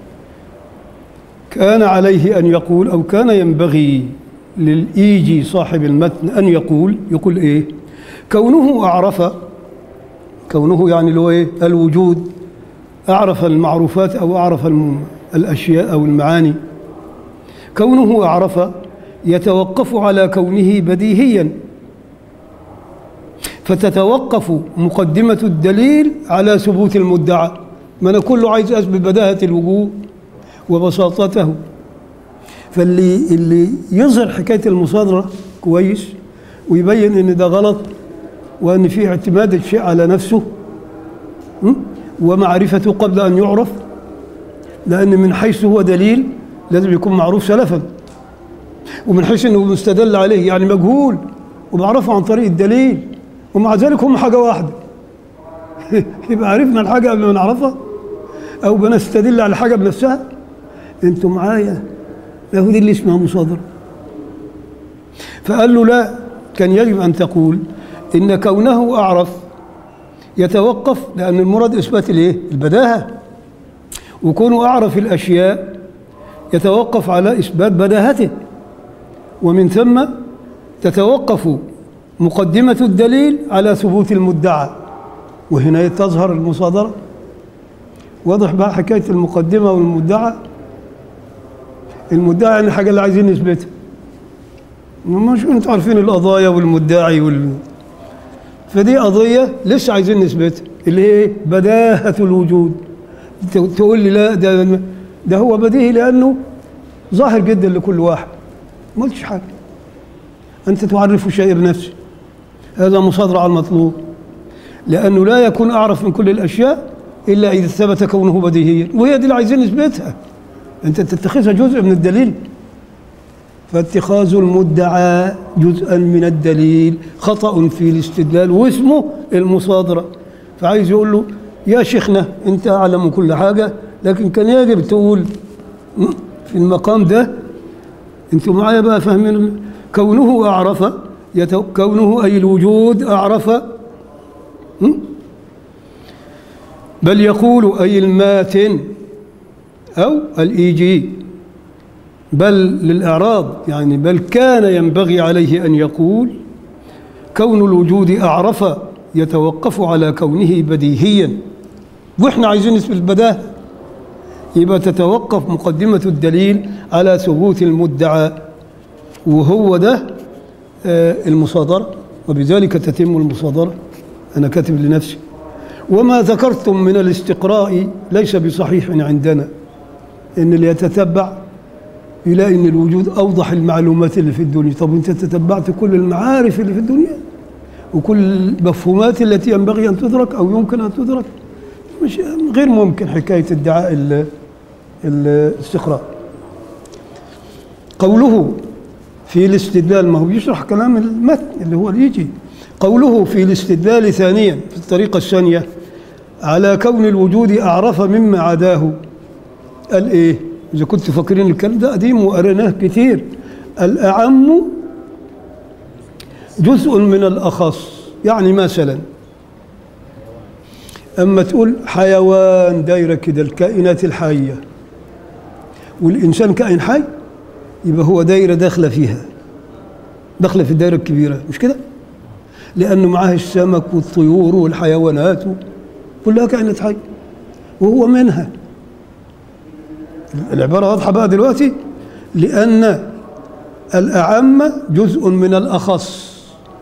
كان عليه ان يقول او كان ينبغي للايجي صاحب المتن ان يقول يقول ايه كونه اعرف كونه يعني اللي هو ايه الوجود أعرف المعروفات أو أعرف الم- الأشياء أو المعاني كونه أعرف يتوقف على كونه بديهيا فتتوقف مقدمة الدليل على ثبوت المدعى ما أنا كله عايز أثبت بداهة الوجود وبساطته فاللي اللي يظهر حكاية المصادرة كويس ويبين إن ده غلط وأن في اعتماد الشيء على نفسه م? ومعرفته قبل أن يعرف لأن من حيث هو دليل لازم يكون معروف سلفا ومن حيث أنه مستدل عليه يعني مجهول وبعرفه عن طريق الدليل ومع ذلك هم حاجة واحدة يبقى عرفنا الحاجة قبل ما نعرفها أو بنستدل على حاجة بنفسها أنتوا معايا له دي اللي اسمها مصادرة فقال له لا كان يجب أن تقول إن كونه أعرف يتوقف لأن المراد إثبات الإيه؟ البداهة وكونه أعرف الأشياء يتوقف على إثبات بداهته ومن ثم تتوقف مقدمة الدليل على ثبوت المدعى وهنا تظهر المصادرة واضح بقى حكاية المقدمة والمدعى المدعى يعني الحاجة اللي عايزين نثبتها مش انتوا عارفين القضايا والمدعي وال فدي قضية لسه عايزين نثبتها اللي هي ايه؟ بداهة الوجود ت- تقول لي لا ده ده هو بديهي لأنه ظاهر جدا لكل واحد ما قلتش حاجة أنت تعرف شيء بنفسه هذا مصادرة على المطلوب لأنه لا يكون أعرف من كل الأشياء إلا إذا ثبت كونه بديهيا وهي دي اللي عايزين نثبتها أنت تتخذها جزء من الدليل فاتخاذ المدعى جزءا من الدليل خطأ في الاستدلال واسمه المصادرة فعايز يقول له يا شيخنا أنت أعلم كل حاجة لكن كان يجب تقول م? في المقام ده أنتوا معايا بقى فاهمين كونه أعرف يتو... كونه أي الوجود أعرف م? بل يقول أي الماتن أو الإيجي بل للإعراض يعني بل كان ينبغي عليه أن يقول كون الوجود أعرف يتوقف على كونه بديهيا وإحنا عايزين نثبت البداهة يبقى تتوقف مقدمة الدليل على ثبوت المدعى وهو ده آه، المصادرة وبذلك تتم المصادرة أنا كاتب لنفسي وما ذكرتم من الاستقراء ليس بصحيح عندنا إن اللي يتتبع يلاقي ان الوجود اوضح المعلومات اللي في الدنيا طب انت تتبعت كل المعارف اللي في الدنيا وكل المفهومات التي ينبغي ان تدرك او يمكن ان تدرك مش غير ممكن حكايه ادعاء ال- الاستقراء قوله في الاستدلال ما هو يشرح كلام المتن اللي هو اللي يجي قوله في الاستدلال ثانيا في الطريقه الثانيه على كون الوجود اعرف مما عداه قال ايه اذا كنتوا فاكرين الكلام ده قديم وقريناه كتير الاعم جزء من الاخص يعني مثلا اما تقول حيوان دايره كده الكائنات الحيه والانسان كائن حي يبقى هو دايره داخله فيها داخله في الدايره الكبيره مش كده لانه معاه السمك والطيور والحيوانات كلها كائنات حيه وهو منها العبارة واضحة بقى دلوقتي لأن الأعم جزء من الأخص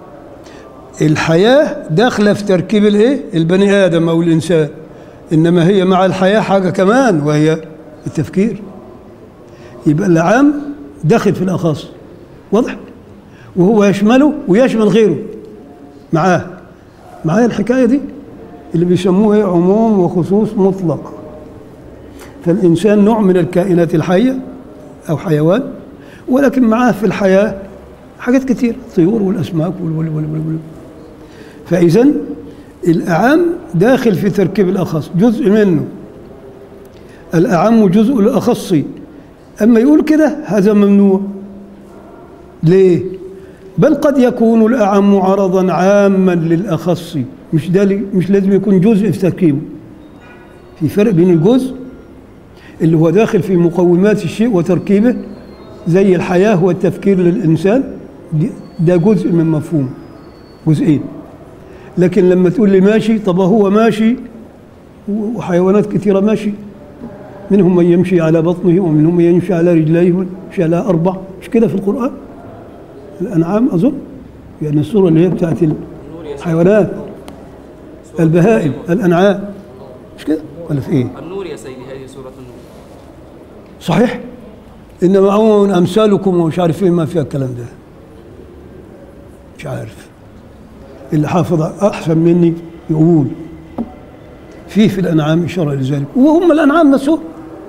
الحياة داخلة في تركيب الإيه؟ البني آدم أو الإنسان إنما هي مع الحياة حاجة كمان وهي التفكير يبقى العام داخل في الأخص واضح؟ وهو يشمله ويشمل غيره معاه معايا الحكاية دي اللي بيسموها إيه؟ عموم وخصوص مطلق فالإنسان نوع من الكائنات الحية أو حيوان ولكن معاه في الحياة حاجات كتير الطيور والأسماك وال وال وال وال وال فإذا الأعم داخل في تركيب الأخص جزء منه الأعم جزء الأخص أما يقول كده هذا ممنوع ليه؟ بل قد يكون الأعم عرضا عاما للأخص مش ده لي- مش لازم يكون جزء في تركيبه في فرق بين الجزء اللي هو داخل في مقومات الشيء وتركيبه زي الحياة والتفكير للإنسان دي- ده جزء من مفهوم جزئين لكن لما تقول لي ماشي طب هو ماشي وحيوانات كثيرة ماشي منهم من يمشي على بطنه ومنهم من يمشي على رجليه ويمشي على أربع مش كده في القرآن الأنعام أظن يعني السورة اللي هي بتاعت ال- يا سيدي حيوانات سورة البهائم النور. الأنعام مش كده ولا في إيه النور يا سيدي هذه سورة النور صحيح إنما أمم أمثالكم ومش عارف إيه ما فيها الكلام ده مش عارف اللي حافظ أحسن مني يقول في في الأنعام إشارة لذلك وهم الأنعام نفسهم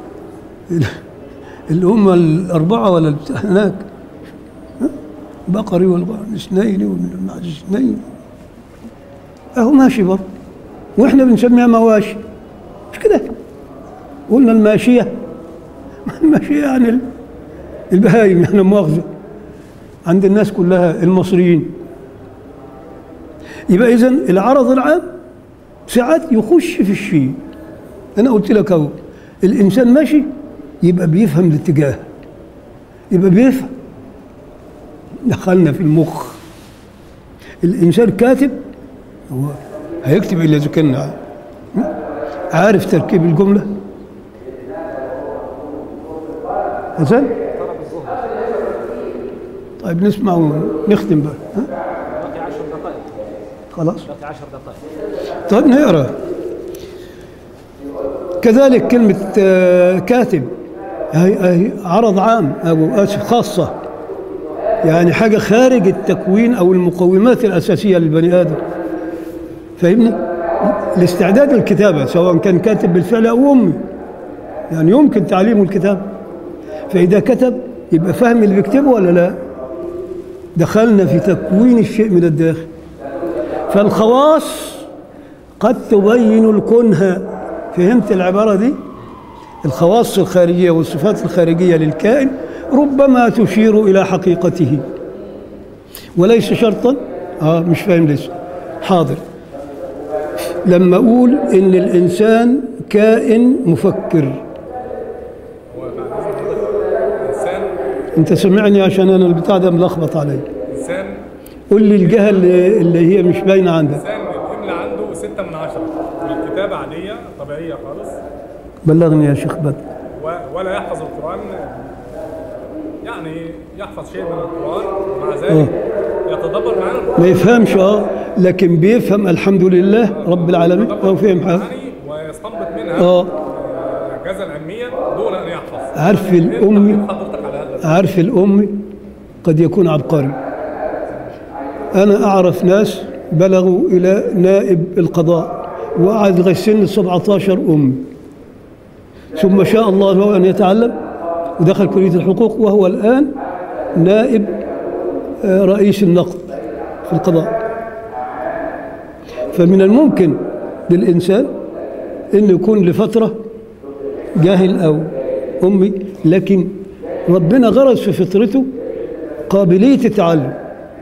اللي هم الأربعة ولا البتاع هناك ها؟ بقري والغنم اثنين ومن المعز اثنين أهو ماشي برضه وإحنا بنسميها مواشي مش كده قلنا الماشية الماشية يعني ال- البهايم يعني مؤاخذة عند الناس كلها المصريين يبقى إذا العرض العام ساعات يخش في الشيء أنا قلت لك أهو الإنسان ماشي يبقى بيفهم الاتجاه يبقى بيفهم دخلنا في المخ الإنسان كاتب هو هيكتب إلا إذا كان عارف تركيب الجملة حسن طيب نسمع ونختم بقى ها؟ باقي عشر دقائق خلاص باقي عشر دقائق طيب نقرا كذلك كلمة آه، كاتب هي هي عرض عام أو آسف خاصة يعني حاجة خارج التكوين أو المقومات الأساسية للبني آدم فاهمني؟ الاستعداد للكتابة سواء كان كاتب بالفعل أو أمي يعني يمكن تعليمه الكتاب فإذا كتب يبقى فاهم اللي بيكتبه ولا لا؟ دخلنا في تكوين الشيء من الداخل فالخواص قد تبين الكنه فهمت العبارة دي الخواص الخارجية والصفات الخارجية للكائن ربما تشير إلى حقيقته وليس شرطا آه مش فاهم لسه حاضر لما أقول إن الإنسان كائن مفكر انسان أنت سمعني عشان أنا البتاع ده ملخبط علي انسان قول لي الجهة اللي, اللي هي مش باينة عندك انسان الاملا عنده ستة من عشرة والكتابة عادية طبيعية خالص بلغني يا شيخ بدر و- ولا يحفظ القرآن يعني يحفظ شيء من القرآن ومع آه. ذلك يتدبر معانا القرآن ما يفهمش اه لكن بيفهم الحمد لله رب العالمين هو فهم حاجه يعني ويستنبط منها اه آه، جزا علميا دون ان يحفظ عارف إيه الامي تقييم حضرتك على هذا عارف الامي قد يكون عبقري انا اعرف ناس بلغوا الى نائب القضاء وقعد لغايه سن 17 امي ثم شاء الله له ان يتعلم ودخل كليه الحقوق وهو الان نائب آه، رئيس النقد في القضاء فمن الممكن للإنسان أنه يكون لفترة جاهل أو أمي لكن ربنا غرس في فطرته قابلية التعلم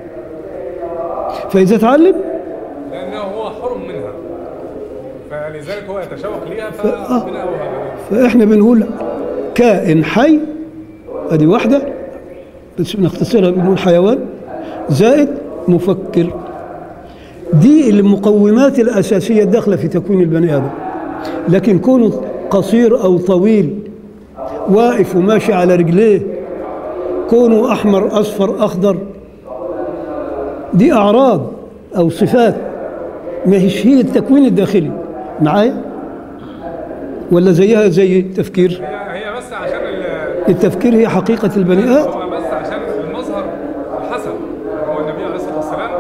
فإذا تعلم لأنه هو حر منها فلذلك هو يتشوق ليها فربنا أوهى فإحنا بنقول كائن حي أدي واحدة بس بنختصرها بنقول حيوان زائد مفكر دي المقومات الأساسية الداخلة في تكوين البني آدم لكن كونه قصير أو طويل واقف وماشي على رجليه كونه أحمر أصفر أخضر دي أعراض أو صفات ما هيش هي التكوين الداخلي معايا ولا زيها زي التفكير هي هي بس عشان ال- التفكير هي حقيقة البني آدم هو بس عشان المظهر الحسن هو النبي عليه الصلاة والسلام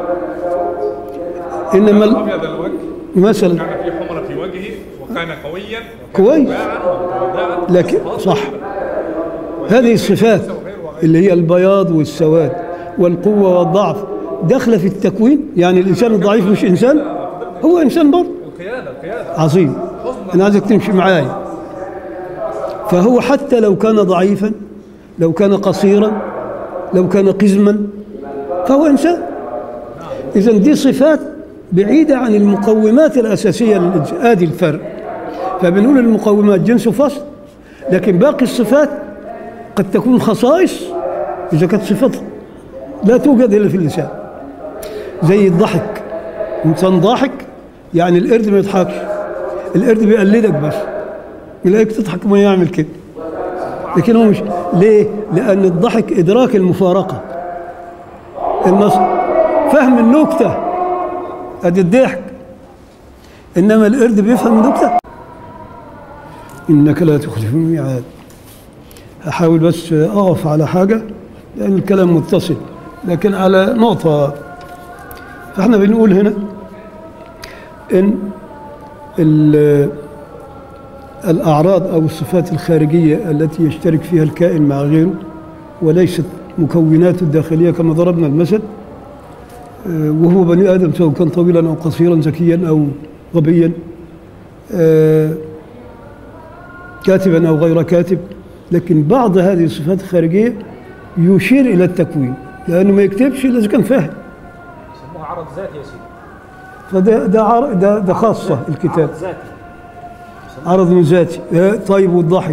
إنما كان ال- أبيض الوجه مثلا كان في حمرة في وجهه وكان قويا وكان كويس. شجاعاً ومتواضعاً. لكن صفات صح طيبة. هذه الصفات اللي هي البياض والسواد والقوة والضعف داخلة في التكوين يعني الإنسان الضعيف مش إنسان هو إنسان برضه القيادة القيادة عظيم أنا عايزك تمشي معايا فهو حتى لو كان ضعيفا لو كان قصيرا لو كان قزما فهو إنسان إذا دي صفات بعيدة عن المقومات الأساسية للإنسان آدي الفرق فبنقول المقومات جنس وفصل لكن باقي الصفات قد تكون خصائص إذا كانت صفات لا توجد إلا في اللسان زي الضحك إنسان ضاحك يعني القرد ما يضحكش القرد بيقلدك بس يلاقيك تضحك ما يعمل كده لكن هو مش ليه؟ لأن الضحك إدراك المفارقة النص فهم النكتة ادي الضحك انما القرد بيفهم النكته انك لا تخلف الميعاد هحاول بس اقف على حاجه لان الكلام متصل لكن على نقطه فاحنا بنقول هنا ان ال- الاعراض او الصفات الخارجيه التي يشترك فيها الكائن مع غيره وليست مكوناته الداخليه كما ضربنا المثل آه، وهو بني ادم سواء كان طويلا او قصيرا ذكيا او غبيا آه، كاتبا او غير كاتب لكن بعض هذه الصفات الخارجيه يشير الى التكوين لانه ما يكتبش الا اذا كان فاهم يسموها عرض ذاتي يا سيدي فده ده عر- ده, ده خاصه الكتاب عرض ذاتي عرض ذاتي آه، طيب والضحك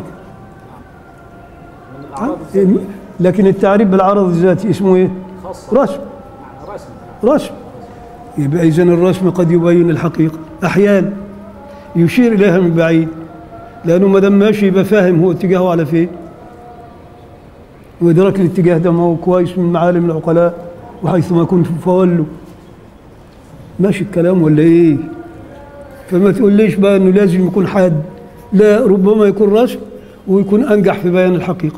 من الاعراض الذاتيه لكن التعريف بالعرض الذاتي اسمه ايه؟ خاصه رسم معنى رسم رسم يبقى اذا الرسم قد يبين الحقيقه احيانا يشير اليها من بعيد لانه ما دام ماشي يبقى فاهم هو اتجاهه على فين وادراك الاتجاه ده ما هو كويس من معالم العقلاء وحيثما كنت فولوا ماشي الكلام ولا ايه فما تقوليش بقى انه لازم يكون حاد لا ربما يكون رسم ويكون انجح في بيان الحقيقه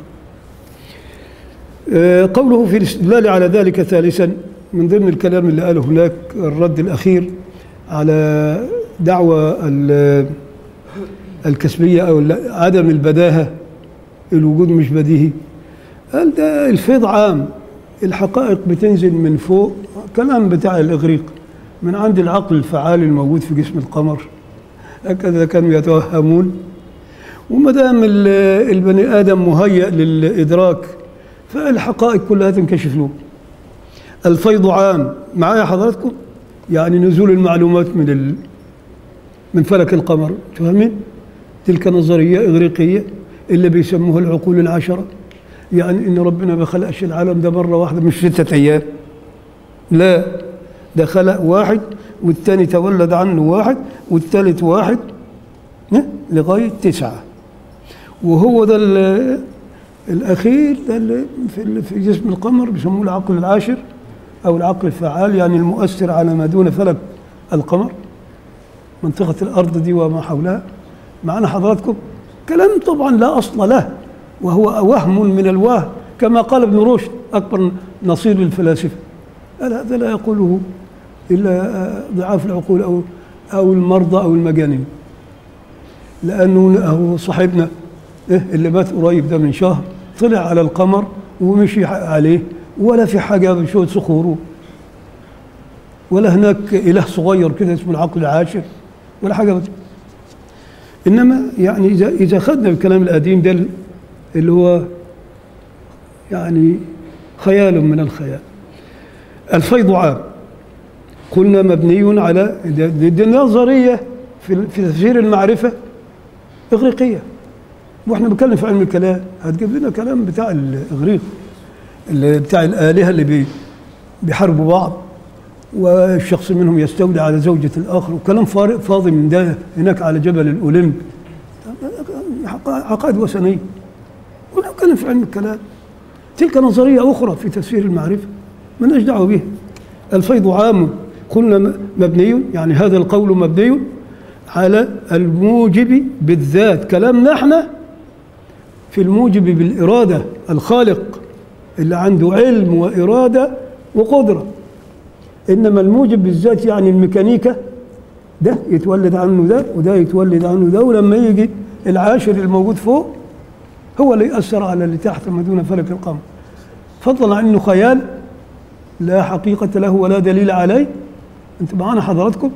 آه، قوله في الاستدلال على ذلك ثالثا من ضمن الكلام اللي قاله هناك الرد الأخير على دعوى ال- الكسبية أو ال- عدم البداهة الوجود مش بديهي قال ده الفيض عام الحقائق بتنزل من فوق كلام بتاع الإغريق من عند العقل الفعال الموجود في جسم القمر هكذا كانوا يتوهمون وما دام ال- البني ادم مهيأ للادراك فالحقائق كلها تنكشف له الفيض عام معايا حضراتكم يعني نزول المعلومات من ال... من فلك القمر فاهمين تلك نظريه اغريقيه اللي بيسموها العقول العشره يعني ان ربنا ما خلقش العالم ده مره واحده مش سته ايام لا ده خلق واحد والتاني تولد عنه واحد والتالت واحد ها؟ لغايه تسعه وهو ده ال- الاخير ده اللي في ال- في جسم القمر بيسموه العقل العاشر او العقل الفعال يعني المؤثر على ما دون فلك القمر منطقه الارض دي وما حولها معنا حضراتكم كلام طبعا لا اصل له وهو وهم من الوهم كما قال ابن رشد اكبر نصير للفلاسفه قال هذا لا يقوله الا آه، ضعاف العقول او او المرضى او المجانين لانه هو صاحبنا إيه اللي مات قريب ده من شهر طلع على القمر ومشي عليه ولا في حاجه بشويه صخور ولا هناك اله صغير كده اسمه العقل العاشر ولا حاجه بس. انما يعني اذا اذا خدنا الكلام القديم ده اللي هو يعني خيال من الخيال الفيض عام قلنا مبني على دي, دي, دي نظريه في في تفسير المعرفه اغريقيه واحنا بنتكلم في علم الكلام هتجيب لنا كلام بتاع الاغريق اللي بتاع الالهه اللي بي بيحاربوا بعض والشخص منهم يستولي على زوجة الآخر وكلام فارق فاضي من ده هناك على جبل الأولمب عقائد وثنية ونتكلم في علم الكلام تلك نظرية أخرى في تفسير المعرفة مالناش دعوة بها الفيض عام قلنا مبني يعني هذا القول مبني على الموجب بالذات كلامنا احنا في الموجب بالإرادة الخالق اللي عنده علم وإرادة وقدرة إنما الموجب بالذات يعني الميكانيكا ده يتولد عنه ده وده يتولد عنه ده ولما يجي العاشر الموجود فوق هو اللي يأثر على اللي تحت ما دون فلك القمر فضلا عن انه خيال لا حقيقة له ولا دليل عليه انت معانا حضراتكم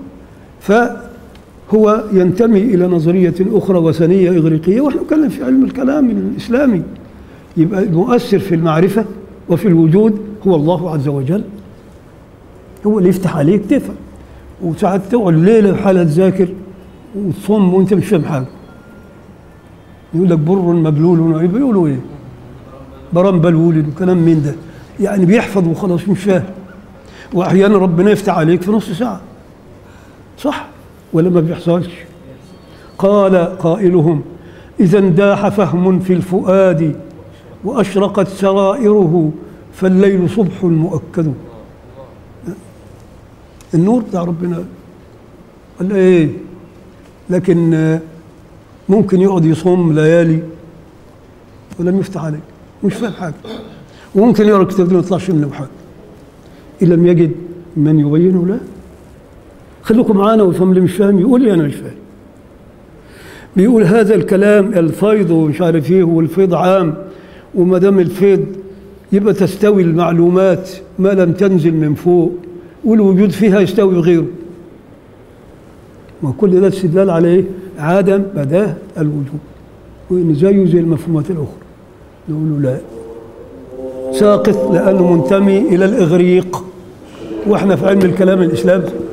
فهو ينتمي إلى نظرية أخرى وثنية إغريقية واحنا نتكلم في علم الكلام الإسلامي يبقى المؤثر في المعرفة وفي الوجود هو الله عز وجل هو اللي يفتح عليك تفهم وساعات تقعد ليلة بحالة تذاكر وتصم وانت مش فاهم حاجة يقول لك بر مبلول بيقولوا ايه برام بلول وكلام من ده يعني بيحفظ وخلاص مش فاهم واحيانا ربنا يفتح عليك في نص ساعه صح ولا ما بيحصلش قال قائلهم اذا انداح فهم في الفؤاد واشرقت سرائره فالليل صبح مؤكد النور بتاع ربنا قال ايه لكن آه، ممكن يقعد يصوم ليالي ولم يفتح عليه مش فاهم حاجه وممكن يقرا الكتاب ده ما يطلعش منه حاجه ان لم يجد من يبينه له خليكم معانا ويفهم اللي مش فاهم يقول لي انا مش فاهم بيقول هذا الكلام الفيض ومش عارف ايه والفيض عام وما دام الفيض يبقى تستوي المعلومات ما لم تنزل من فوق والوجود فيها يستوي بغيره ما كل ده استدلال على ايه؟ عدم بداهة الوجود وان زيه زي المفهومات الاخرى نقول له لا ساقط لانه منتمي الى الاغريق واحنا في علم الكلام الاسلام